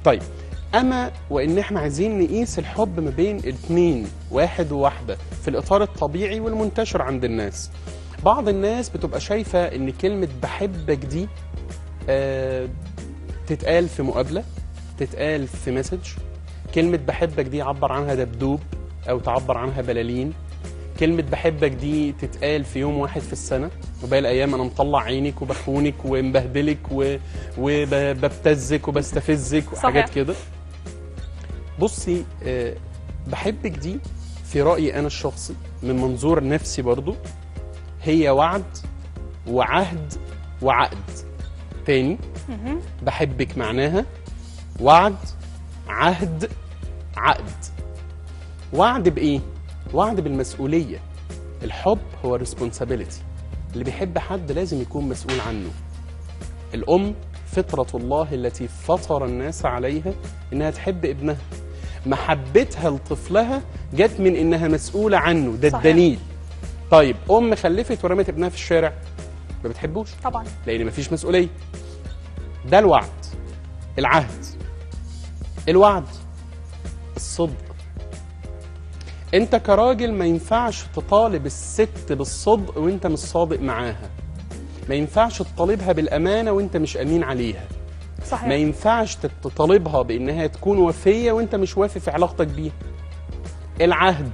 طيب اما وان احنا عايزين نقيس الحب ما بين الاثنين واحد وواحده في الاطار الطبيعي والمنتشر عند الناس بعض الناس بتبقى شايفه ان كلمه بحبك دي آه تتقال في مقابله تتقال في مسج كلمه بحبك دي عبر عنها دبدوب او تعبر عنها بلالين كلمة بحبك دي تتقال في يوم واحد في السنة وباقي الأيام أنا مطلع عينك وبخونك ومبهدلك و- وببتزك وبستفزك وحاجات صحيح. كده بصي آه، بحبك دي في رأيي أنا الشخصي من منظور نفسي برضو هي وعد وعهد وعقد تاني مهم. بحبك معناها وعد عهد عقد وعد بإيه؟ وعد بالمسؤولية الحب هو responsibility اللي بيحب حد لازم يكون مسؤول عنه الأم فطرة الله التي فطر الناس عليها إنها تحب ابنها محبتها لطفلها جت من إنها مسؤولة عنه ده صحيح. الدليل طيب أم خلفت ورمت ابنها في الشارع ما بتحبوش طبعا لان مفيش مسؤوليه ده الوعد العهد الوعد الصدق انت كراجل ما ينفعش تطالب الست بالصدق وانت مش صادق معاها ما ينفعش تطالبها بالامانه وانت مش امين عليها ما صحيح ينفعش تطالبها بانها تكون وفيه وانت مش وافي في علاقتك بيها العهد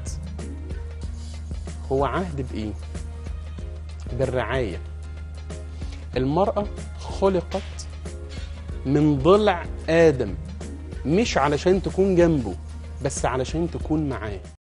هو عهد بايه بالرعايه المراه خلقت من ضلع ادم مش علشان تكون جنبه بس علشان تكون معاه